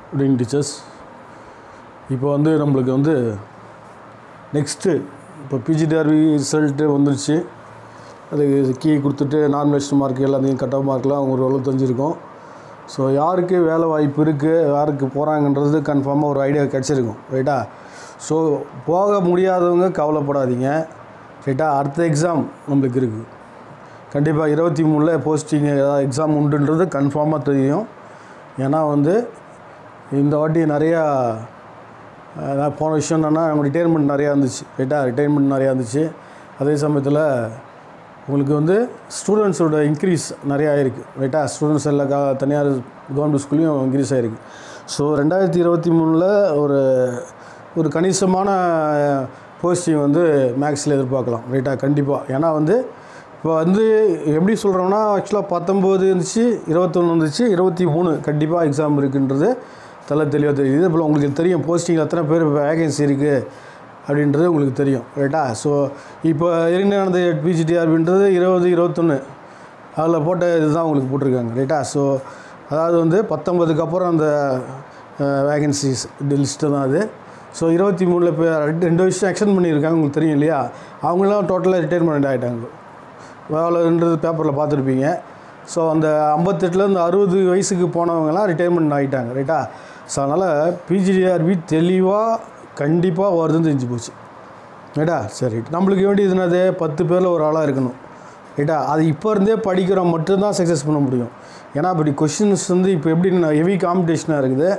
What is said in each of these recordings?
good evening teachers இப்போ வந்து நம்மளுக்கு வந்து நெக்ஸ்ட்டு இப்போ பிஜிடிஆர்வி ரிசல்ட்டு வந்துருச்சு அது கீ கொடுத்துட்டு நாமினேஷன் மார்க் எல்லாத்தையும் கட் ஆஃப் மார்க்லாம் அவங்க ஓரளவு தெரிஞ்சிருக்கும் ஸோ யாருக்கு வேலை வாய்ப்பு இருக்குது யாருக்கு போகிறாங்கன்றது கன்ஃபார்மாக ஒரு ஐடியா கிடச்சிருக்கும் ரைட்டா ஸோ போக முடியாதவங்க கவலைப்படாதீங்க ரைட்டா அடுத்த எக்ஸாம் நம்மளுக்கு இருக்குது கண்டிப்பாக இருபத்தி மூணில் போஸ்டிங் ஏதாவது எக்ஸாம் உண்டுன்றது கன்ஃபார்மாக தெரியும் ஏன்னா வந்து இந்த வாட்டி நிறையா அஹ், நான் போன விஷயம் என்னென்னா அவங்க ரிட்டையர்மெண்ட் நிறையா இருந்துச்சு ரைட்டா ரிட்டையர்மெண்ட் நிறையா இருந்துச்சு அதே சமயத்தில் உங்களுக்கு வந்து ஸ்டூடெண்ட்ஸோட இன்க்ரீஸ் நிறையா ஆயிருக்கு ரைட்டா ஸ்டூடெண்ட்ஸ் எல்லா கா தனியார் கவர்மெண்ட் ஸ்கூல்லையும் இன்க்ரீஸ் ஆகிருக்கு ஸோ ரெண்டாயிரத்தி இருபத்தி மூணில் ஒரு ஒரு கணிசமான போஸ்டிங் வந்து மேக்ஸில் எதிர்பார்க்கலாம் ரைட்டா கண்டிப்பாக ஏன்னா வந்து இப்போ வந்து எப்படி சொல்கிறோம்னா ஆக்சுவலாக பத்தொம்போது இருந்துச்சு இருபத்தொன்று இருந்துச்சு இருபத்தி மூணு கண்டிப்பாக எக்ஸாம் இருக்குன்றது தலை தெளிவாக தெரியுது இப்போ உங்களுக்கு தெரியும் போஸ்டிங்கில் எத்தனை பேர் வேகன்சி இருக்குது அப்படின்றது உங்களுக்கு தெரியும் ரைட்டா ஸோ இப்போ இருந்து நடந்த பிஜிடிஆர்பின்றது இருபது இருபத்தொன்று அதில் போட்ட இதுதான் உங்களுக்கு போட்டிருக்காங்க ரைட்டா ஸோ அதாவது வந்து பத்தொம்பதுக்கு அப்புறம் அந்த வேகன்சிஸ் லிஸ்ட்டு தான் அது ஸோ இருபத்தி மூணில் இப்போ ரெண்டு ரெண்டு வருஷம் எக்ஸ்டெண்ட் பண்ணியிருக்காங்க உங்களுக்கு தெரியும் இல்லையா அவங்களாம் டோட்டலாக ரிட்டையர்மெண்ட் ஆகிட்டாங்க வேலைன்றது பேப்பரில் பார்த்துருப்பீங்க ஸோ அந்த ஐம்பத்தெட்டுலேருந்து அறுபது வயசுக்கு போனவங்கலாம் ரிட்டையர்மெண்ட் ஆகிட்டாங்க ரைட்டா ஸோ அதனால் பிஜிடிஆர்பி தெளிவாக கண்டிப்பாக வருதுன்னு தெரிஞ்சு போச்சு ரைட்டா சரி நம்மளுக்கு வேண்டியது என்னது பத்து பேரில் ஒரு ஆளாக இருக்கணும் ரைட்டா அது இப்போ இருந்தே படிக்கிறோம் மட்டும்தான் சக்ஸஸ் பண்ண முடியும் ஏன்னா அப்படி கொஷின்ஸ் வந்து இப்போ எப்படி ஹெவி காம்படிஷனாக இருக்குது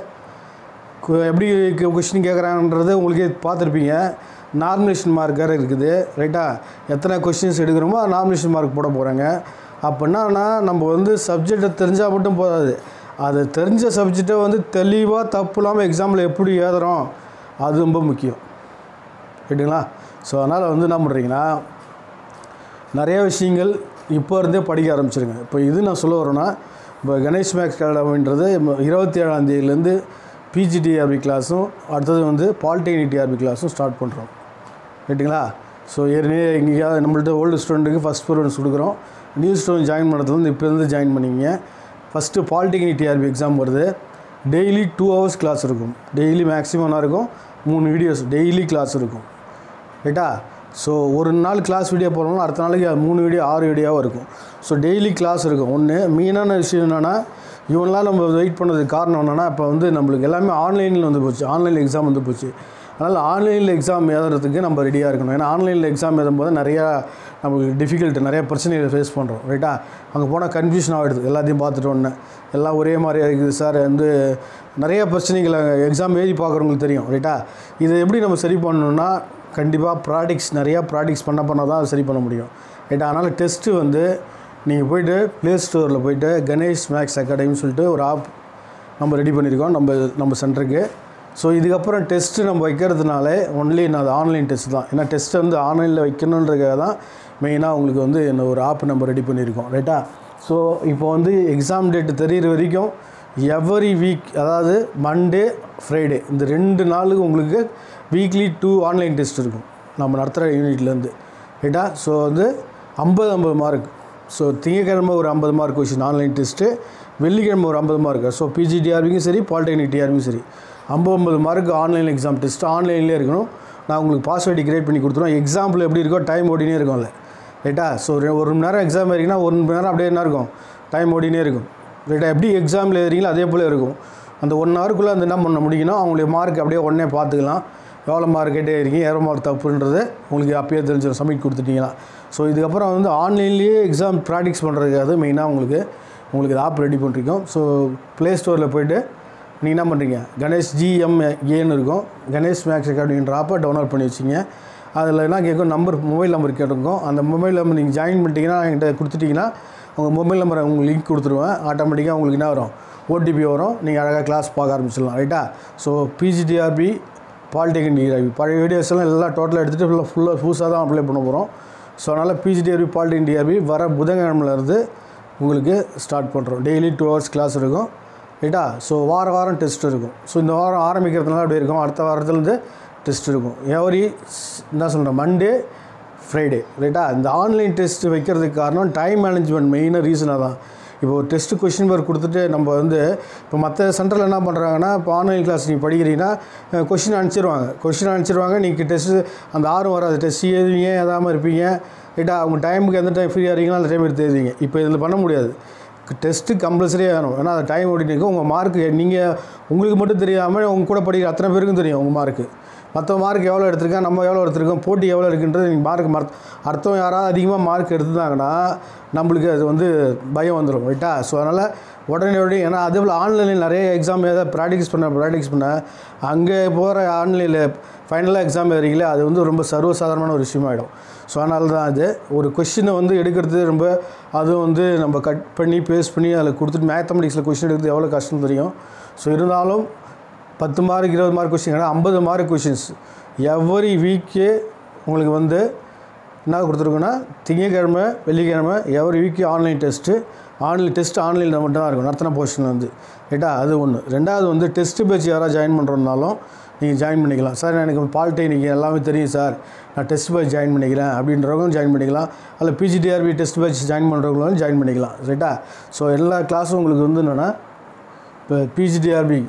கு- எப்படி கொஷின் கேட்குறாங்கன்றது உங்களுக்கே பார்த்துருப்பீங்க நாமினேஷன் மார்க் வேறு இருக்குது ரைட்டா எத்தனை கொஷின்ஸ் எடுக்கிறோமோ நாமினேஷன் மார்க் போட போகிறாங்க அப்படின்னா நம்ம வந்து சப்ஜெக்டை தெரிஞ்சால் மட்டும் போதாது அது தெரிஞ்ச சப்ஜெக்டை வந்து தெளிவாக தப்பு இல்லாமல் எக்ஸாமில் எப்படி எழுதுறோம் அது ரொம்ப முக்கியம் ரைட்டுங்களா ஸோ அதனால் வந்து என்ன பண்ணுறீங்கன்னா நிறைய விஷயங்கள் இப்போ இருந்தே படிக்க ஆரம்பிச்சிருங்க இப்போ இது நான் சொல்ல வரேன்னா இப்போ கணேஷ் மேக்ஸ் அகாடமின்றது இருபத்தி ஏழாம் தேதியிலேருந்து பிஜிடிஆர்பி கிளாஸும் அடுத்தது வந்து பாலிடெக்னிக் டிஆர்பி கிளாஸும் ஸ்டார்ட் பண்ணுறோம் ரைட்டுங்களா ஸோ ஏற்கனவே எங்கேயாவது நம்மள்ட்ட ஓல்டு ஸ்டூடெண்ட்டுக்கு ஃபஸ்ட் ப்ரிஃபரன்ஸ் கொடுக்குறோம் நியூ ஸ்டூடெண்ட் ஜாயின் பண்ணுறதுலேருந்து இப்போ இருந்து ஜாயின் பண்ணிங்க ஃபஸ்ட்டு பாலிடெக்னிக் டிஆர்பி எக்ஸாம் வருது டெய்லி டூ ஹவர்ஸ் கிளாஸ் இருக்கும் டெய்லி மேக்ஸிமம் இருக்கும் மூணு வீடியோஸ் டெய்லி கிளாஸ் இருக்கும் ரைட்டா ஸோ ஒரு நாள் கிளாஸ் வீடியோ போடணும் அடுத்த நாளைக்கு அது மூணு வீடியோ ஆறு வீடியோவாக இருக்கும் ஸோ டெய்லி கிளாஸ் இருக்கும் ஒன்று மெயினான விஷயம் என்னென்னா இவனெலாம் நம்ம வெயிட் பண்ணதுக்கு காரணம் என்னென்னா இப்போ வந்து நம்மளுக்கு எல்லாமே ஆன்லைனில் வந்து போச்சு ஆன்லைனில் எக்ஸாம் வந்து போச்சு அதனால் ஆன்லைனில் எக்ஸாம் எழுதுறதுக்கு நம்ம ரெடியாக இருக்கணும் ஏன்னா ஆன்லைனில் எக்ஸாம் எழுதும்போது நிறையா நமக்கு டிஃபிகல்ட் நிறைய பிரச்சனைகளை ஃபேஸ் பண்ணுறோம் ரைட்டா அங்கே போனால் கன்ஃபியூஷன் ஆகிடுது எல்லாத்தையும் பார்த்துட்டு ஒன்று எல்லாம் ஒரே மாதிரியா இருக்குது சார் வந்து நிறைய பிரச்சனைகள் எக்ஸாம் எழுதி பார்க்குறவங்களுக்கு தெரியும் ரைட்டா இதை எப்படி நம்ம சரி பண்ணணும்னா கண்டிப்பாக ப்ராடக்ட்ஸ் நிறையா ப்ராடக்ட்ஸ் பண்ண பண்ண தான் அதை சரி பண்ண முடியும் ரைட்டா அதனால் டெஸ்ட்டு வந்து நீங்கள் போயிட்டு ப்ளே ஸ்டோரில் போயிட்டு கணேஷ் மேக்ஸ் அகாடமின்னு சொல்லிட்டு ஒரு ஆப் நம்ம ரெடி பண்ணியிருக்கோம் நம்ம நம்ம சென்டருக்கு ஸோ இதுக்கப்புறம் டெஸ்ட்டு நம்ம வைக்கிறதுனால ஒன்லி நான் அது ஆன்லைன் டெஸ்ட் தான் ஏன்னா டெஸ்ட்டை வந்து ஆன்லைனில் வைக்கணுன்றதுக்காக தான் மெயினாக உங்களுக்கு வந்து இந்த ஒரு ஆப் நம்ம ரெடி பண்ணியிருக்கோம் ரைட்டா ஸோ இப்போ வந்து எக்ஸாம் டேட்டு தெரியிற வரைக்கும் எவரி வீக் அதாவது மண்டே ஃப்ரைடே இந்த ரெண்டு நாளுக்கு உங்களுக்கு வீக்லி டூ ஆன்லைன் டெஸ்ட் இருக்கும் நம்ம நடத்துகிற யூனிட்லேருந்து ரைட்டா ஸோ வந்து ஐம்பது ஐம்பது மார்க் ஸோ திங்கக்கிழமை ஒரு ஐம்பது மார்க் கொஷின் ஆன்லைன் டெஸ்ட்டு வெள்ளிக்கிழமை ஒரு ஐம்பது மார்க் ஸோ பிஜிடிஆர்பிக்கும் சரி பாலிடெக்னிக் டிஆர்பிக்கும் சரி ஐம்பது ஐம்பது மார்க் ஆன்லைன் எக்ஸாம் டெஸ்ட் ஆன்லைன்லேயே இருக்கணும் நான் உங்களுக்கு பாஸ்வேர்டு கிரியேட் பண்ணி கொடுத்துருவோம் எக்ஸாம்பிள் எப்படி இருக்கோ டைம் ஓடினே இருக்கும்ல ரைட்டா ஸோ ஒரு மணி நேரம் எக்ஸாம் இருக்குன்னா ஒரு மணி நேரம் அப்படியே என்ன இருக்கும் டைம் ஓடினே இருக்கும் ரைட்டா எப்படி எக்ஸாமில் எழுதுறீங்களோ அதே போல் இருக்கும் அந்த ஒன் ஹவருக்குள்ளே அந்த என்ன பண்ண முடியும்னா அவங்களுடைய மார்க் அப்படியே உடனே பார்த்துக்கலாம் எவ்வளோ மார்க் கேட்டே இருக்கீங்க எவ்வளோ மார்க் தப்புன்றது உங்களுக்கு அப்பயே தெரிஞ்சிடும் சப்மிட் கொடுத்துட்டீங்களா ஸோ இதுக்கப்புறம் வந்து ஆன்லைன்லேயே எக்ஸாம் ப்ராக்டிஸ் பண்ணுறதுக்காக மெயினாக உங்களுக்கு உங்களுக்கு ஆப் ரெடி பண்ணிருக்கோம் ஸோ ப்ளே ஸ்டோரில் போயிட்டு நீங்கள் என்ன பண்ணுறீங்க கணேஷ் ஜிஎம் ஏன்னு இருக்கும் கணேஷ் மேக்ஸ் அகாடமின்ற ஆப்பை டவுன்லோட் பண்ணி வச்சிங்க அதில் என்ன கேட்கும் நம்பர் மொபைல் நம்பர் கேட்டிருக்கோம் அந்த மொபைல் நம்பர் நீங்கள் ஜாயின் பண்ணிட்டீங்கன்னா என்கிட்ட கொடுத்துட்டிங்கன்னா உங்கள் மொபைல் நம்பரை உங்களுக்கு லிங்க் கொடுத்துருவேன் ஆட்டோமேட்டிக்காக உங்களுக்கு என்ன வரும் ஓடிபி வரும் நீங்கள் அழகாக கிளாஸ் பார்க்க ஆரம்பிச்சிடலாம் ரைட்டா ஸோ பிஜிடிஆர்பி பாலிடெக்னிக் டிஆர்பி பழைய வீடியோஸ் எல்லாம் எல்லாம் டோட்டலாக எடுத்துகிட்டு ஃபுல்லாக ஃபுல்லாக புதுசாக தான் அப்ளை பண்ண போகிறோம் ஸோ அதனால் பிஜிடிஆர்பி பாலிடெக்னிக் டிஆர்பி வர புதன்கிழமையிலேருந்து உங்களுக்கு ஸ்டார்ட் பண்ணுறோம் டெய்லி டூ ஹவர்ஸ் கிளாஸ் இருக்கும் ரைட்டா ஸோ வார வாரம் டெஸ்ட் இருக்கும் ஸோ இந்த வாரம் ஆரம்பிக்கிறதுனால அப்படி இருக்கும் அடுத்த வாரத்துலேருந்து டெஸ்ட் இருக்கும் எவரி என்ன சொல்கிறேன் மண்டே ஃப்ரைடே ரைட்டா இந்த ஆன்லைன் டெஸ்ட் வைக்கிறதுக்கு காரணம் டைம் மேனேஜ்மெண்ட் மெயினாக ரீசனாக தான் இப்போ ஒரு டெஸ்ட்டு கொஷின் பேர் கொடுத்துட்டு நம்ம வந்து இப்போ மற்ற சென்டரில் என்ன பண்ணுறாங்கன்னா இப்போ ஆன்லைன் கிளாஸ் நீங்கள் படிக்கிறீங்கன்னா கொஷின் அனுப்பிச்சிருவாங்க கொஷின் அனுப்பிச்சிருவாங்க நீங்கள் டெஸ்ட்டு அந்த ஆர்வம் வராது டெஸ்ட் எழுதுவீங்க எதாமல் இருப்பீங்க ரைட்டா அவங்க டைமுக்கு எந்த டைம் ஃப்ரீயாக இருக்கீங்களோ அந்த டைம் எடுத்து எழுதுவீங்க இப்போ இதில் பண்ண முடியாது டெஸ்ட்டு கம்பல்சரியாக வேணும் ஏன்னா அந்த டைம் ஓடிட்டு இருக்கும் உங்கள் மார்க்கு நீங்கள் உங்களுக்கு மட்டும் தெரியாமல் உங்க கூட படிக்கிற அத்தனை பேருக்கும் தெரியும் உங்கள் மார்க்கு மற்ற மார்க் எவ்வளோ எடுத்திருக்கேன் நம்ம எவ்வளோ எடுத்திருக்கோம் போட்டி எவ்வளோ இருக்குன்றது நீங்கள் மார்க் மற் அர்த்தம் யாராவது அதிகமாக மார்க் எடுத்துட்டாங்கன்னா நம்மளுக்கு அது வந்து பயம் வந்துடும் ரைட்டா ஸோ அதனால் உடனே உடனே ஏன்னா அதே போல் ஆன்லைனில் நிறைய எக்ஸாம் ஏதாவது ப்ராக்டிஸ் பண்ண ப்ராக்டிஸ் பண்ண அங்கே போகிற ஆன்லைனில் ஃபைனலாக எக்ஸாம் எழுதுறீங்களே அது வந்து ரொம்ப சர்வசாதாரணமான ஒரு விஷயமாயிடும் ஸோ அதனால தான் அது ஒரு கொஷினை வந்து எடுக்கிறது ரொம்ப அதுவும் வந்து நம்ம கட் பண்ணி பேஸ்ட் பண்ணி அதில் கொடுத்துட்டு மேத்தமெட்டிக்ஸில் கொஷின் எடுக்கிறது எவ்வளோ கஷ்டம் தெரியும் ஸோ இருந்தாலும் பத்து மார்க் இருபது மார்க் கொஷின் கிடையாது ஐம்பது மார்க் கொஷின்ஸ் எவ்ரி வீக்கே உங்களுக்கு வந்து என்ன கொடுத்துருக்கோன்னா திங்கக்கிழமை வெள்ளிக்கிழமை every week online test online test ஆன்லைனில் மட்டும் தான் இருக்கும் நடத்தின போர்ஷன் வந்து ரைட்டா அது ஒன்று ரெண்டாவது வந்து டெஸ்ட்டு பேட்ச் யாராவது ஜாயின் பண்ணுறதுனாலும் நீங்கள் ஜாயின் பண்ணிக்கலாம் சார் எனக்கு பாலிடெக்னிக் எல்லாமே தெரியும் சார் நான் டெஸ்ட் பேட்ச் ஜாயின் பண்ணிக்கிறேன் அப்படின்றவங்களும் ஜாயின் பண்ணிக்கலாம் அதில் பிஜிடிஆர்பி டெஸ்ட் பேட்ச் ஜாயின் பண்ணுறவங்களும் ஜாயின் பண்ணிக்கலாம் ரைட்டா ஸோ எல்லா கிளாஸும் உங்களுக்கு வந்து என்னென்னா இப்போ பிஜிடிஆர்பி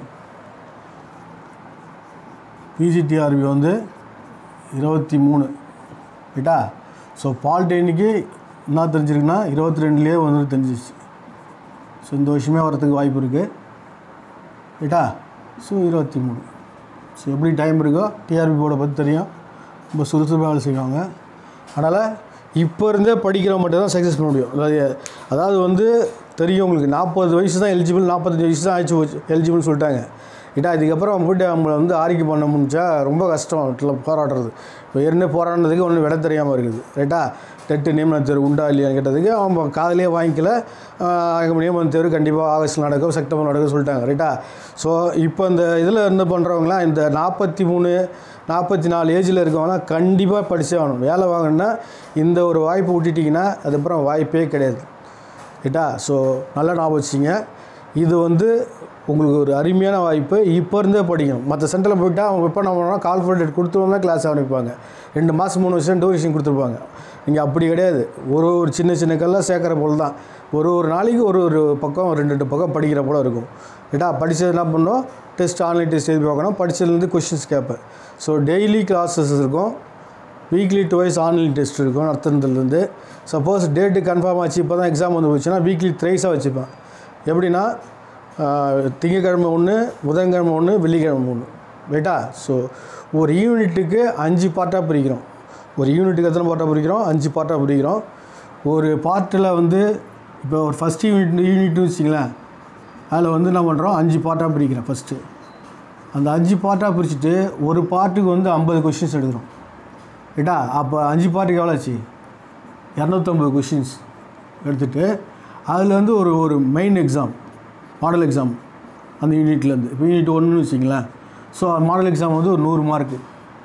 பிஜிடிஆர்பி வந்து இருபத்தி மூணு ரைட்டா ஸோ பாலிடெக்னிக்கு என்ன தெரிஞ்சிருக்குன்னா இருபத்தி ரெண்டுலேயே வந்து தெரிஞ்சிச்சு ஸோ இந்த வருஷமே வரதுக்கு வாய்ப்பு இருக்குது ரைட்டா ஸோ இருபத்தி மூணு ஸோ எப்படி டைம் இருக்கோ டிஆர்பி போர்டை பற்றி தெரியும் ரொம்ப சுறுசுறுப்பாக வேலை செய்வாங்க அதனால் இப்போ இருந்தே படிக்கிற மட்டும் தான் சக்ஸஸ் பண்ண முடியும் அதாவது அதாவது வந்து தெரியும் உங்களுக்கு நாற்பது வயசு தான் எலிஜிபிள் நாற்பத்தஞ்சு வயசு தான் ஆயிடுச்சு எலிஜிபிள் சொல்லிட்டாங்க இட்டா இதுக்கப்புறம் போய்ட்டு நம்மளை வந்து ஆரிக்கை பண்ண முடிஞ்சா ரொம்ப கஷ்டம் வீட்டில் போராடுறது இப்போ ஏற்கனவே போராடினதுக்கு ஒன்றும் விட தெரியாமல் இருக்குது ரைட்டா டெட்டு நியமன தேர்வு உண்டா இல்லையான்னு கேட்டதுக்கு அவங்க காதலியே வாங்கிக்கல ஆஹ் நியமன தேர்வு கண்டிப்பாக ஆகஸ்ட் நடக்கும் செப்டம்பர் நடக்கும் சொல்லிட்டாங்க ரைட்டா ஸோ இப்போ இந்த இதில் என்ன பண்ணுறவங்களாம் இந்த நாற்பத்தி மூணு நாற்பத்தி நாலு ஏஜில் இருக்கவங்களாம் கண்டிப்பாக படிச்சே ஆகணும் வேலை வாங்கணுன்னா இந்த ஒரு வாய்ப்பு விட்டுட்டிங்கன்னா அதுக்கப்புறம் வாய்ப்பே கிடையாது ரைட்டா ஸோ நல்லா ஞாபகம் வச்சிங்க இது வந்து உங்களுக்கு ஒரு அருமையான வாய்ப்பு இப்போ இருந்தே படிக்கணும் மற்ற சென்டரில் போயிட்டால் அவங்க எப்போ என்ன பண்ணுவாங்க கால்குலேட்டர் கொடுத்தவங்க தான் கிளாஸ் ஆரம்பிப்பாங்க ரெண்டு மாதம் மூணு வருஷம் டூரேஷன் கொடுத்துருப்பாங்க நீங்கள் அப்படி கிடையாது ஒரு ஒரு சின்ன சின்ன கல்லாக சேர்க்குற போல் தான் ஒரு ஒரு நாளைக்கு ஒரு ஒரு பக்கம் ரெண்டு ரெண்டு பக்கம் படிக்கிற போல் இருக்கும் ரைட்டா படித்தது என்ன பண்ணோம் டெஸ்ட் ஆன்லைன் டெஸ்ட் எழுதி பார்க்கணும் படித்ததுலேருந்து கொஷின்ஸ் கேட்பேன் ஸோ டெய்லி கிளாஸஸ் இருக்கும் வீக்லி டுவைஸ் ஆன்லைன் டெஸ்ட் இருக்கும் நடத்துனதுலேருந்து சப்போஸ் டேட்டு கன்ஃபார்ம் ஆச்சு இப்போ தான் எக்ஸாம் வந்து போச்சுன்னா வீக்லி த்ரைஸாக வச்சுப்பேன் எப்படின்னா ஆஹ், திங்கட்கிழமை ஒன்று புதன்கிழமை ஒன்று வெள்ளிக்கிழமை ஒன்று ரைட்டா ஸோ ஒரு யூனிட்டுக்கு அஞ்சு பார்ட்டாக பிரிக்கிறோம் ஒரு யூனிட்டுக்கு எத்தனை பார்ட்டாக பிரிக்கிறோம் அஞ்சு பார்ட்டாக பிரிக்கிறோம் ஒரு பார்ட்டில் வந்து இப்போ ஒரு ஃபஸ்ட் யூனிட் யூனிட்னு வச்சிங்களேன் அதில் வந்து என்ன பண்ணுறோம் அஞ்சு பார்ட்டாக பிரிக்கிறேன் ஃபஸ்ட்டு அந்த அஞ்சு பார்ட்டாக பிரிச்சுட்டு ஒரு பார்ட்டுக்கு வந்து ஐம்பது கொஷின்ஸ் எடுக்கிறோம் ரைட்டா அப்போ அஞ்சு பார்ட்டுக்கு எவ்வளோ ஆச்சு இரநூத்தம்பது கொஷின்ஸ் எடுத்துகிட்டு அதில் வந்து ஒரு ஒரு மெயின் எக்ஸாம் மாடல் எக்ஸாம் அந்த யூனிட்லேருந்து இப்போ யூனிட் ஒன்றுன்னு வச்சிங்களேன் ஸோ மாடல் எக்ஸாம் வந்து ஒரு நூறு மார்க்கு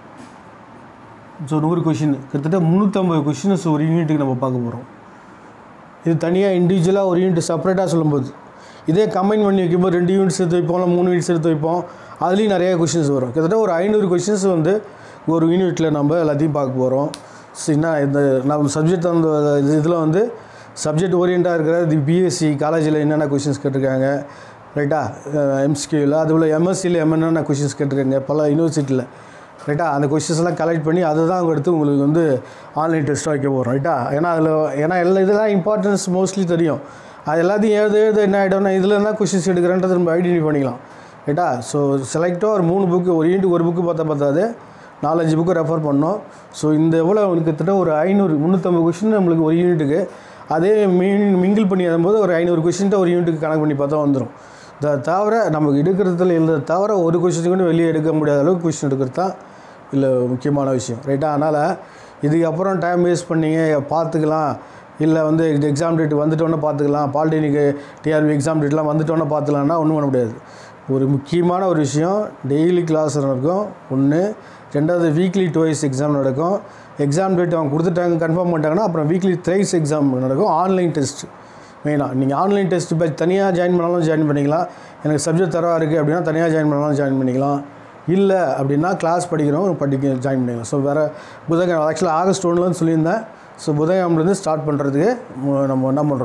ஸோ நூறு கொஷின் கிட்டத்தட்ட முந்நூற்றம்பது கொஷின்ஸ் ஒரு யூனிட்டுக்கு நம்ம பார்க்க போகிறோம் இது தனியாக இண்டிவிஜுவலாக ஒரு யூனிட் செப்பரேட்டாக சொல்லும்போது இதே கம்பைன் பண்ணி வைக்கும்போது ரெண்டு யூனிட்ஸ் எடுத்து வைப்போம் இல்லை மூணு யூனிட்ஸ் எடுத்து வைப்போம் அதுலேயும் நிறைய கொஷின்ஸ் வரும் கிட்டத்தட்ட ஒரு ஐநூறு கொஷின்ஸ் வந்து ஒரு யூனிட்டில் நம்ம எல்லாத்தையும் பார்க்க போகிறோம் என்ன இந்த நம்ம சப்ஜெக்ட் அந்த இது இதில் வந்து சப்ஜெக்ட் ஓரியண்டாக இருக்கிற இது பிஎஸ்சி காலேஜில் என்னென்ன கொஷின்ஸ் கேட்டிருக்காங்க ரைட்டா எம்சிக்யூவில் அதுபோல் எம்எஸ்சியில் என்னென்ன கொஷின்ஸ் கேட்டிருக்காங்க பல யூனிவர்சிட்டியில் ரைட்டா அந்த கொஷின்ஸ்லாம் கலெக்ட் பண்ணி அதை தான் அவங்க எடுத்து உங்களுக்கு வந்து ஆன்லைன் டெஸ்ட் வைக்க போகிறோம் ரைட்டா ஏன்னா அதில் ஏன்னா எல்லா இதெல்லாம் இம்பார்ட்டன்ஸ் மோஸ்ட்லி தெரியும் அது எல்லாத்தையும் எழுத எழுத என்ன ஆகிடும்னா இதில் என்ன கொஷின்ஸ் எடுக்கிறேன்றது நம்ம ஐடென்டிஃபை பண்ணிக்கலாம் ரைட்டா ஸோ செலக்டாக ஒரு மூணு புக்கு ஒரு யூனிட் ஒரு புக்கு பார்த்தா பார்த்தாது நாலஞ்சு புக்கு ரெஃபர் பண்ணோம் ஸோ இந்த எவ்வளோ கிட்டத்தட்ட ஒரு ஐநூறு முந்நூற்றம்பது கொஷின் நம்மளுக்கு ஒரு யூனிட்டுக்கு அதே மீன் மிங்கிள் பண்ணி எழுதும்போது ஒரு ஐநூறு கொஷின்ட்டு ஒரு யூனிட்டுக்கு கணக்கு பண்ணி பார்த்தா வந்துடும் இதை தவிர நமக்கு எடுக்கிறதுல எழுத தவிர ஒரு கொஷின் கூட வெளியே எடுக்க முடியாத அளவுக்கு கொஷின் எடுக்கிறது தான் இல்லை முக்கியமான விஷயம் ரைட்டா அதனால் இதுக்கப்புறம் டைம் வேஸ்ட் பண்ணீங்க பார்த்துக்கலாம் இல்லை வந்து எக்ஸாம் டேட் வந்துட்டோன்னே பார்த்துக்கலாம் பாலிடெக்னிக் டிஆர்பி எக்ஸாம் டேட்லாம் வந்துட்டோன்னே பார்த்துக்கலாம்னா ஒன்றும் பண்ண முடியாது ஒரு முக்கியமான ஒரு விஷயம் டெய்லி கிளாஸ் நடக்கும் ஒன்று ரெண்டாவது வீக்லி டுவைஸ் எக்ஸாம் நடக்கும் எக்ஸாம் டேட் அவங்க கொடுத்துட்டாங்க கன்ஃபார்ம் பண்ணிட்டாங்கன்னா அப்புறம் வீக்லி த்ரைஸ் எக்ஸாம் நடக்கும் ஆன்லைன் டெஸ்ட் மெயினாக நீங்கள் ஆன்லைன் டெஸ்ட் பேட்ச் தனியாக ஜாயின் பண்ணாலும் ஜாயின் பண்ணிக்கலாம் எனக்கு சப்ஜெக்ட் தரவாக இருக்குது அப்படின்னா தனியாக ஜாயின் பண்ணாலும் ஜாயின் பண்ணிக்கலாம் இல்லை அப்படின்னா கிளாஸ் படிக்கிறவங்க படிக்க ஜாயின் பண்ணிக்கலாம் ஸோ வேறு புதன்கிழமை ஆக்சுவலாக ஆகஸ்ட் ஒன்றுலேருந்து சொல்லியிருந்தேன் ஸோ புதன்கிழமைலேருந்து ஸ்டார்ட் பண்ணுறதுக்கு மு- நம்ம என்ன பண்ணுறோம்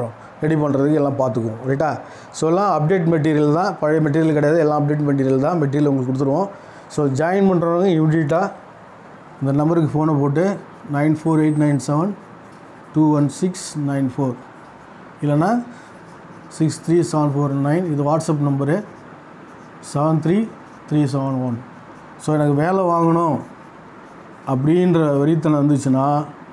ரெடி பண்ணுறதுக்கு எல்லாம் பார்த்துக்குவோம் ரைட்டா ஸோ எல்லாம் அப்டேட் மெட்டீரியல் தான் பழைய மெட்டீரியல் கிடையாது எல்லாம் அப்டேட் மெட்டீரியல் தான் மெட்டீரியல் உங்களுக்கு கொடுத்துருவோம் ஸோ ஜாயின் பண்ணுறவங்க இமீடியட்டாக இந்த நம்பருக்கு ஃபோனை போட்டு nine four eight nine seven two one six nine four இல்லைன்னா six three seven four nine இது WhatsApp number seven three three seven one so எனக்கு வேலை வாங்கணும் அப்படின்ற வெறித்தனம் இருந்துச்சுன்னா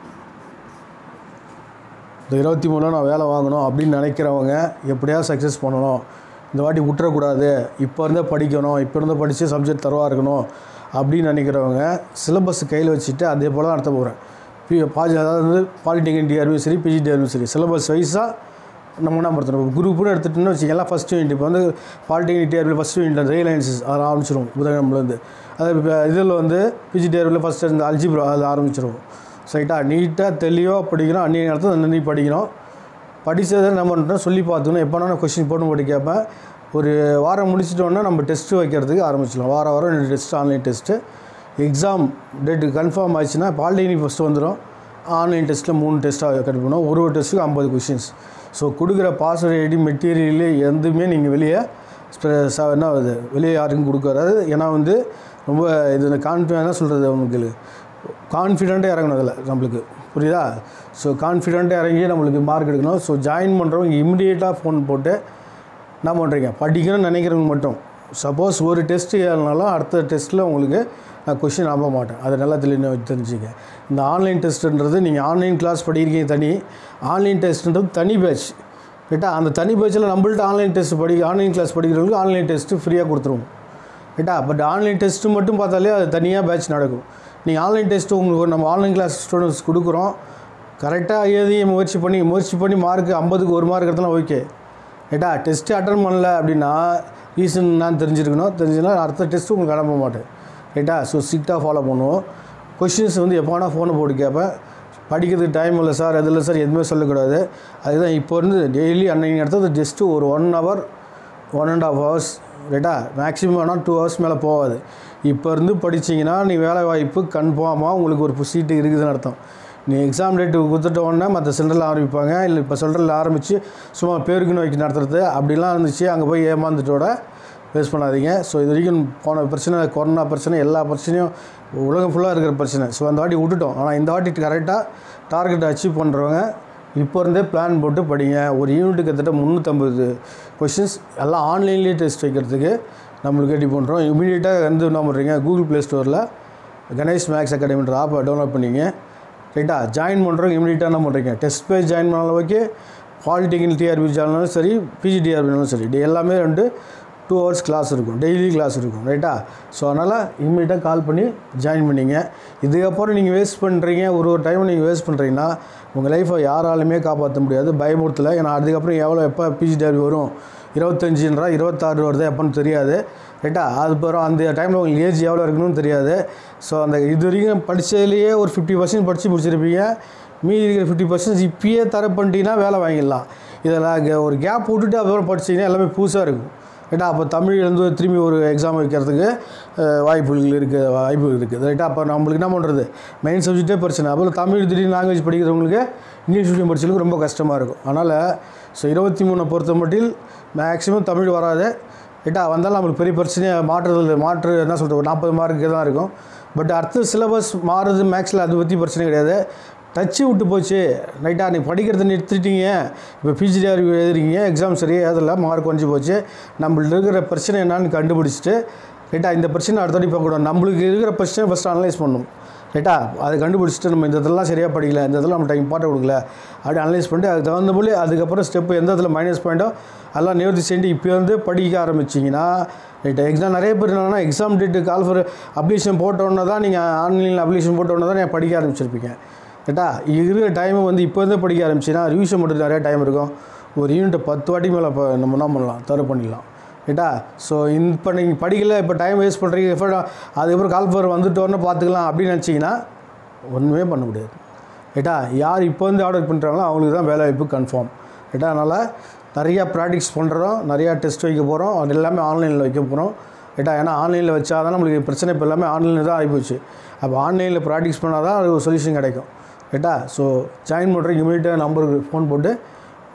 இந்த இருபத்தி மூணில் நான் வேலை வாங்கணும் அப்படின்னு நினைக்கிறவங்க எப்படியாவது சக்ஸஸ் பண்ணணும் இந்த வாட்டி விட்டுறக்கூடாது இப்போ இருந்தே படிக்கணும் இப்போ இருந்தே படித்து சப்ஜெக்ட் தரவாக இருக்கணும் அப்படின்னு நினைக்கிறவங்க சிலபஸ் கையில் வச்சுட்டு அதே போல் தான் நடத்த போகிறேன் பி பாஜி அதாவது வந்து பாலிடெக்னிக் டிஆர்பியும் சரி பிஜி டிஆர்பியும் சரி சிலபஸ் வைஸாக நம்ம என்ன படுத்தணும் குரூப்னு எடுத்துட்டோம்னு வச்சுக்கலாம் ஃபஸ்ட் யூனிட் இப்போ வந்து பாலிடெக்னிக் டிஆர்பி ஃபஸ்ட் யூனிட் ரயில் லைன்சஸ் அது ஆரம்பிச்சிடும் புதன்கிழமைலேருந்து அது இப்போ இதில் வந்து பிஜி டிஆர்பியில் ஃபஸ்ட்டு இந்த அல்ஜிப்ரா அது ஆரம்பிச்சிடும் ரைட்டாக நீட்டாக தெளிவாக படிக்கணும் அன்றைய நேரத்தில் அன்னி படிக்கணும் படித்ததை நம்ம பண்ணுறோம் சொல்லி பார்த்துக்கணும் எப்போனா நான் கொஷின் போட்டு போட்டு கேட்பேன் ஒரு வாரம் முடிச்சிட்டோன்னா நம்ம டெஸ்ட்டு வைக்கிறதுக்கு ஆரம்பிச்சிடலாம் வாரம் வாரம் ரெண்டு test online test exam date confirm ஆச்சுன்னா பாலிடெக்னிக் ஃபஸ்ட்டு வந்துடும் ஆன்லைன் டெஸ்ட்டில் மூணு டெஸ்ட்டாக கட் பண்ணுவோம் ஒரு ஒரு டெஸ்ட்டுக்கு ஐம்பது கொஷின்ஸ் ஸோ கொடுக்குற பாஸ் ஐடி மெட்டீரியல் எதுவுமே நீங்கள் வெளியே ஸ்ப்ரெ- ச- என்ன ஆகுது வெளியே யாருக்கும் கொடுக்காது ஏன்னா வந்து ரொம்ப இது கான்ஃபிடென்ட்டாக சொல்கிறது உங்களுக்கு கான்ஃபிடென்ட்டாக இறங்கணும் அதில் நம்மளுக்கு புரியுதா ஸோ கான்ஃபிடென்ட்டாக இறங்கி நம்மளுக்கு மார்க் எடுக்கணும் ஸோ ஜாயின் பண்ணுறவங்க இமிடியேட்டாக ஃபோன் போட்டு என்ன பண்ணுறீங்க படிக்கணும்னு நினைக்கிறவங்க மட்டும் சப்போஸ் ஒரு டெஸ்ட் ஏறினாலும் அடுத்த டெஸ்ட்டில் உங்களுக்கு நான் கொஷின் நம்ப மாட்டேன் அதை நல்லா தெளிவு தெரிஞ்சுக்க இந்த ஆன்லைன் டெஸ்ட்டுன்றது நீங்கள் ஆன்லைன் கிளாஸ் படிக்கிறீங்க தனி ஆன்லைன் டெஸ்ட்டுன்றது தனி பேட்ச் ரைட்டா அந்த தனி பேட்சில் நம்மள்ட்ட ஆன்லைன் டெஸ்ட் படி ஆன்லைன் கிளாஸ் படிக்கிறவங்களுக்கு ஆன்லைன் டெஸ்ட்டு ஃப்ரீயாக கொடுத்துருவோம் ரைட்டா பட் ஆன்லைன் டெஸ்ட்டு மட்டும் பார்த்தாலே அது தனியாக பேட்ச் நடக்கும் நீங்கள் ஆன்லைன் டெஸ்ட்டு உங்களுக்கு நம்ம ஆன்லைன் கிளாஸ் ஸ்டூடெண்ட்ஸ் கொடுக்குறோம் கரெக்டாக எழுதி முயற்சி பண்ணி முயற்சி பண்ணி மார்க் ஐம்பதுக்கு ஒரு மார்க் எடுத்தாலும் ஓகே ரைட்டா டெஸ்ட்டு அட்டன் பண்ணல அப்படின்னா ரீசன் நான் தெரிஞ்சிருக்கணும் தெரிஞ்சுன்னா அடுத்த டெஸ்ட்டு உங்களுக்கு அனுப்ப மாட்டேன் ரைட்டா ஸோ ஸ்ட்ரிக்டாக ஃபாலோ பண்ணுவோம் கொஷின்ஸ் வந்து எப்போ வேணால் ஃபோனை போட்டு கேட்பேன் படிக்கிறதுக்கு டைம் இல்லை சார் அது இல்லை சார் எதுவுமே சொல்லக்கூடாது அதுதான் இப்போ இருந்து டெய்லி அன்னைக்கு நடத்தது ஜஸ்ட்டு ஒரு one hour one and half hours ரைட்டா மேக்ஸிமம் ஆனால் டூ ஹவர்ஸ் மேலே போகாது இப்போ இருந்து படிச்சீங்கன்னா நீ வேலை வாய்ப்பு கன்ஃபார்மாக உங்களுக்கு ஒரு சீட்டு இருக்குதுன்னு அர்த்தம் நீ எக்ஸாம் டேட்டு கொடுத்துட்ட உடனே மற்ற சென்டரில் ஆரம்பிப்பாங்க இல்லை இப்போ சென்டரில் ஆரம்பித்து சும்மா பேருக்குன்னு வைக்க நடத்துறது அப்படிலாம் இருந்துச்சு அங்கே போய் ஏமாந்துட்டோட வேஸ்ட் பண்ணாதீங்க ஸோ இது வரைக்கும் போன பிரச்சனை கொரோனா பிரச்சனை எல்லா பிரச்சனையும் உலகம் ஃபுல்லாக இருக்கிற பிரச்சனை ஸோ அந்த வாட்டி விட்டுட்டோம் ஆனால் இந்த வாட்டி கரெக்டாக டார்கெட் அச்சீவ் பண்ணுறவங்க இப்போ இருந்தே பிளான் போட்டு படிங்க ஒரு யூனிட்டுக்கு கிட்டத்தட்ட முந்நூற்றம்பது கொஷின்ஸ் எல்லாம் ஆன்லைன்லேயே டெஸ்ட் வைக்கிறதுக்கு நம்மளுக்கு ரெடி பண்ணுறோம் இமீடியட்டாக வந்து என்ன பண்ணுறீங்க கூகுள் ப்ளே ஸ்டோரில் கணேஷ் மேக்ஸ் அகாடமின்ற ஆப்பை டவுன்லோட் பண்ணிங்க ரைட்டா ஜாயின் பண்ணுறவங்க இமீடியட்டாக என்ன பண்ணுறீங்க டெஸ்ட் பேஜ் ஜாயின் பண்ணாலும் ஓகே பாலிடெக்னிக் டிஆர்பி ஜாயினாலும் சரி பிஜி டிஆர்பினாலும் சரி இது எல்லாமே ரெண்டு டூ ஹவர்ஸ் கிளாஸ் இருக்கும் டெய்லி கிளாஸ் இருக்கும் ரைட்டா ஸோ அதனால் இம்மீடியட்டாக கால் பண்ணி ஜாயின் பண்ணிங்க இதுக்கப்புறம் நீங்கள் வேஸ்ட் பண்ணுறீங்க ஒரு ஒரு டைம் நீங்கள் வேஸ்ட் பண்ணுறீங்கன்னா உங்கள் லைஃப்பை யாராலுமே காப்பாற்ற முடியாது பயமுறுத்தலை ஏன்னா அதுக்கப்புறம் எவ்வளோ எப்போ பிஜிடிஆர்பி வரும் இருபத்தஞ்சுன்றா இருபத்தாறு வருது எப்போன்னு தெரியாது ரைட்டா அதுக்கப்புறம் அந்த டைமில் உங்களுக்கு ஏஜ் எவ்வளோ இருக்கணும்னு தெரியாது ஸோ அந்த இது வரைக்கும் படித்ததுலேயே ஒரு ஃபிஃப்டி பர்சன்ட் படித்து முடிச்சிருப்பீங்க மீதி இருக்கிற ஃபிஃப்டி பர்சன்ட் இப்பயே தர பண்ணிட்டீங்கன்னா வேலை வாங்கிடலாம் இதில் ஒரு கேப் விட்டுட்டு அப்புறம் படிச்சிங்கன்னா எல்லாமே புதுசாக இருக்கும் ரைட்டா அப்போ தமிழ் வந்து திரும்பி ஒரு எக்ஸாம் வைக்கிறதுக்கு அஹ், வாய்ப்புகள் இருக்குது வாய்ப்பு இருக்குது ரைட்டா அப்போ நம்மளுக்கு என்ன பண்ணுறது மெயின் சப்ஜெக்டே பிரச்சனை அப்புறம் தமிழ் திடீர்னு லாங்குவேஜ் படிக்கிறவங்களுக்கு இங்கிலீஷ் மீடியம் படிச்சவங்களுக்கு ரொம்ப கஷ்டமாக இருக்கும் அதனால் ஸோ இருபத்தி மூணை பொறுத்த மட்டில் மேக்ஸிமம் தமிழ் வராது ரைட்டா வந்தாலும் நம்மளுக்கு பெரிய பிரச்சனையாக மாற்றுறது மாற்று என்ன சொல்கிறது ஒரு நாற்பது மார்க்கு தான் இருக்கும் பட் அடுத்த சிலபஸ் மாறுறது மேக்ஸில் அதை பற்றி பிரச்சனை கிடையாது டச்சு விட்டு போச்சு ரைட்டா நீ படிக்கிறத நிறுத்திட்டீங்க இப்போ பிஜிடிஆர் எழுதுறீங்க எக்ஸாம் சரியாக எழுதல மார்க் குறைஞ்சி போச்சு நம்மள்ட்ட இருக்கிற பிரச்சனை என்னன்னு கண்டுபிடிச்சிட்டு ரைட்டா இந்த பிரச்சனை அடுத்த வாட்டி பார்க்கக்கூடாது நம்மளுக்கு இருக்கிற பிரச்சனை ஃபஸ்ட்டு அனலைஸ் பண்ணணும் ரைட்டா அதை கண்டுபிடிச்சிட்டு நம்ம இந்த இதெல்லாம் சரியாக படிக்கல இந்த இதெல்லாம் நம்ம இம்பார்ட்டன் கொடுக்கல அப்படி அனலைஸ் பண்ணிட்டு அதுக்கு தகுந்த போல அதுக்கப்புறம் ஸ்டெப்பு எந்த இதில் மைனஸ் பாயிண்ட்டோ அதெல்லாம் நிவர்த்தி செஞ்சு இப்போ வந்து படிக்க ஆரம்பிச்சிங்கன்னா ரைட்டா எக்ஸாம் நிறைய பேர் என்னன்னா exam date call for application போட்டோன்னே தான் நீங்கள் ஆன்லைனில் அப்ளிகேஷன் போட்டோன்னே தான் நீங்கள் படிக்க ஆரம்பிச்சிருப்பீங்க ரைட்டா இருக்கிற டைமை வந்து இப்போ இருந்தே படிக்க ஆரம்பிச்சின்னா ரிவிஷன் மட்டும் நிறையா டைம் இருக்கும் ஒரு யூனிட்டை பத்து வாட்டி மேலே இப்போ நம்ம என்ன பண்ணலாம் தர பண்ணிடலாம் ரைட்டா ஸோ இப்போ நீங்கள் படிக்கல இப்போ டைம் வேஸ்ட் பண்ணுறீங்க எஃபர்ட் அதுக்கப்புறம் கால் ஃபர் வந்துட்டோன்னு பார்த்துக்கலாம் அப்படின்னு நினச்சிங்கன்னா ஒன்றுமே பண்ண முடியாது ரைட்டா யார் இப்போ வந்து ஆர்டர் பண்ணுறாங்களோ அவங்களுக்கு தான் வேலை வாய்ப்பு கன்ஃபார்ம் ரைட்டா அதனால் நிறையா ப்ராக்டிஸ் பண்ணுறோம் நிறையா டெஸ்ட் வைக்க போகிறோம் அது எல்லாமே ஆன்லைனில் வைக்க போகிறோம் ரைட்டா ஏன்னா ஆன்லைனில் வச்சா தான் நம்மளுக்கு பிரச்சனை இப்போ எல்லாமே ஆன்லைனில் தான் ஆகிப்போச்சு அப்போ ஆன்லைனில் ப்ராக்டிஸ் பண்ணால் தான் அது ஒரு சொல்யூஷன் கிடைக்கும் ரைட்டா ஸோ ஜாயின் பண்ணுறதுக்கு இமீடியட்டாக நம்பருக்கு ஃபோன் போட்டு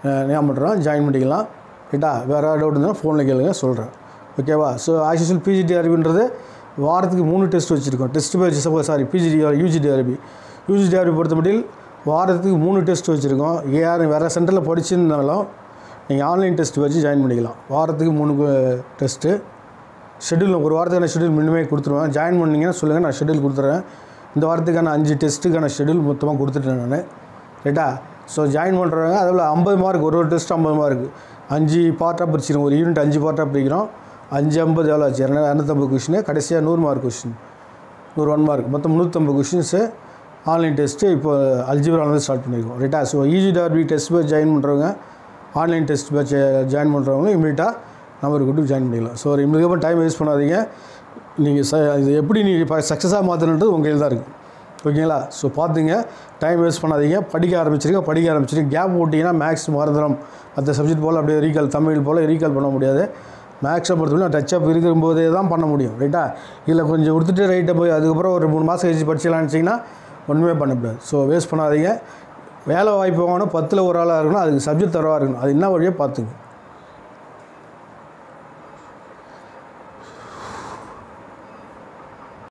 ஞாபகம் பண்ணுறோம் ஜாயின் பண்ணிக்கலாம் ரைட்டா வேறு டவுட் இருந்தால் ஃபோனில் கேளுங்க சொல்கிறேன் ஓகேவா ஸோ ஆக்சுவல் பிஜிடிஆர்பின்றது வாரத்துக்கு மூணு டெஸ்ட் வச்சுருக்கோம் test batch suppose sorry PGTR UGTRB UGTRB பொறுத்தமட்டில் வாரத்துக்கு மூணு டெஸ்ட் வச்சுருக்கோம் யார் வேறு சென்டரில் படிச்சிருந்தாலும் நீங்கள் ஆன்லைன் டெஸ்ட் வச்சு ஜாயின் பண்ணிக்கலாம் வாரத்துக்கு மூணு டெஸ்ட்டு ஷெட்யூல் ஒரு வாரத்துக்கான ஷெட்யூல் முன்னமே கொடுத்துருவேன் ஜாயின் பண்ணிங்கன்னா சொல்லுங்கள் நான் ஷெட்யூல் கொடுத்துட்றேன் இந்த வாரத்துக்கான அஞ்சு டெஸ்ட்டுக்கான ஷெட்யூல் மொத்தமாக கொடுத்துட்டேன் நான் ரைட்டா ஸோ ஜாயின் பண்ணுறவங்க அதில் ஐம்பது மார்க் ஒரு ஒரு டெஸ்ட் ஐம்பது மார்க் அஞ்சு பார்ட்டாக பிரிச்சிருக்கோம் ஒரு யூனிட் அஞ்சு பார்ட்டாக பிரிக்கிறோம் அஞ்சு ஐம்பது எவ்வளோ ஆச்சு இரநூ இரநூத்தம்பது கொஷின் கடைசியாக நூறு மார்க் கொஷின் நூறு ஒன் மார்க் மொத்தம் நூற்றம்பது கொஷின்ஸு ஆன்லைன் டெஸ்ட்டு இப்போ அல்ஜிபராலேருந்து ஸ்டார்ட் பண்ணியிருக்கோம் ரைட்டா ஸோ ஈஜிடார்பி டெஸ்ட் பேட்ச் ஜாயின் பண்ணுறவங்க ஆன்லைன் டெஸ்ட் பேட்ச் ஜாயின் பண்ணுறவங்க இமீடியட்டாக நம்பர் கொடுத்து ஜாயின் பண்ணிக்கலாம் ஸோ இதுக்கப்புறம் டைம் வேஸ்ட் பண்ணாதீங்க நீங்கள் ச இது எப்படி நீங்கள் இப்போ சக்ஸஸாக மாற்றணுன்றது உங்கள் கையில் தான் இருக்குது ஓகேங்களா ஸோ பார்த்துங்க டைம் வேஸ்ட் பண்ணாதீங்க படிக்க ஆரம்பிச்சிருங்க படிக்க ஆரம்பிச்சிருங்க கேப் போட்டிங்கன்னா மேக்ஸ் மறந்துடும் மற்ற சப்ஜெக்ட் போல் அப்படியே ரீகால் தமிழ் போல் ரீகால் பண்ண முடியாது மேக்ஸை பொறுத்தவரை டச் அப் இருக்கும்போதே தான் பண்ண முடியும் ரைட்டா இதில் கொஞ்சம் கொடுத்துட்டு ரைட்டை போய் அதுக்கப்புறம் ஒரு மூணு மாதம் கழிச்சு படிச்சிடலாம்னு வச்சிங்கன்னா ஒன்றுமே பண்ண முடியாது ஸோ வேஸ்ட் பண்ணாதீங்க வேலை வாய்ப்பு வாங்கணும் பத்தில் ஒரு ஆளாக இருக்கணும் அதுக்கு சப்ஜெக்ட் தரவாக இருக்கணும் அது என்ன வழியாக பார்த்துங்க